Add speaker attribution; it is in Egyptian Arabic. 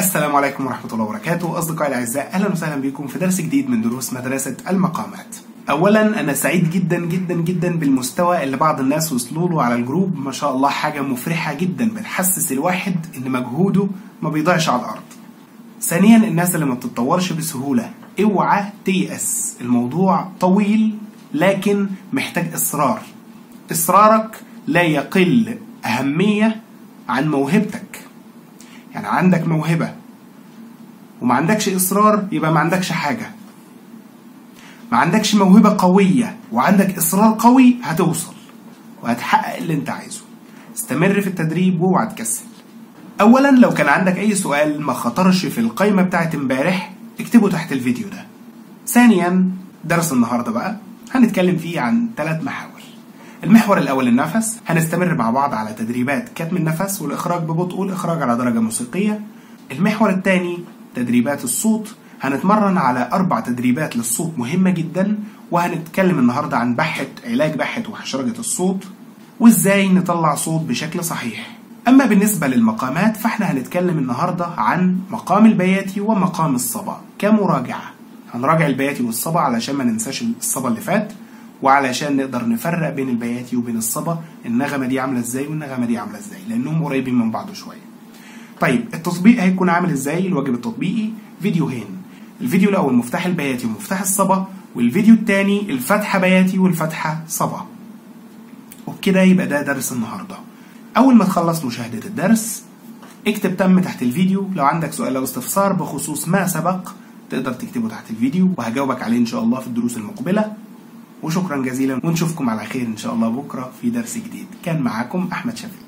Speaker 1: السلام عليكم ورحمة الله وبركاته أصدقائي الأعزاء أهلا وسهلا بكم في درس جديد من دروس مدرسة المقامات أولا أنا سعيد جدا جدا جدا بالمستوى اللي بعض الناس وصلوا له على الجروب ما شاء الله حاجة مفرحة جدا بتحسس الواحد إن مجهوده ما بيضيعش على الأرض ثانيا الناس اللي ما بتتطورش بسهولة اوعى تيأس الموضوع طويل لكن محتاج إصرار إصرارك لا يقل أهمية عن موهبتك يعني عندك موهبة وما عندكش إصرار يبقى ما عندكش حاجة ما عندكش موهبة قوية وعندك إصرار قوي هتوصل وهتحقق اللي انت عايزه استمر في التدريب واوعى تكسل اولا لو كان عندك اي سؤال ما خطرش في القائمة بتاعت امبارح اكتبه تحت الفيديو ده ثانيا درس النهاردة بقى هنتكلم فيه عن ثلاث محاور المحور الاول النفس هنستمر مع بعض على تدريبات كتم النفس والاخراج ببطء والاخراج على درجة موسيقية المحور الثاني تدريبات الصوت هنتمرن على أربع تدريبات للصوت مهمة جدا وهنتكلم النهاردة عن بحة علاج بحة وحشرجة الصوت وإزاي نطلع صوت بشكل صحيح أما بالنسبة للمقامات فإحنا هنتكلم النهاردة عن مقام البياتي ومقام الصبا كمراجعة هنراجع البياتي والصبا علشان ما ننساش الصبا اللي فات وعلشان نقدر نفرق بين البياتي وبين الصبا النغمة دي عاملة ازاي والنغمة دي عاملة ازاي لأنهم قريبين من بعض شوية طيب التطبيق هيكون عامل ازاي الواجب التطبيقي فيديوهين الفيديو الاول مفتاح البياتي ومفتاح الصبا والفيديو الثاني الفتحه بياتي والفتحه صبا وبكده يبقى ده درس النهارده اول ما تخلص مشاهده الدرس اكتب تم تحت الفيديو لو عندك سؤال او استفسار بخصوص ما سبق تقدر تكتبه تحت الفيديو وهجاوبك عليه ان شاء الله في الدروس المقبله وشكرا جزيلا ونشوفكم على خير ان شاء الله بكره في درس جديد كان معاكم احمد شفيق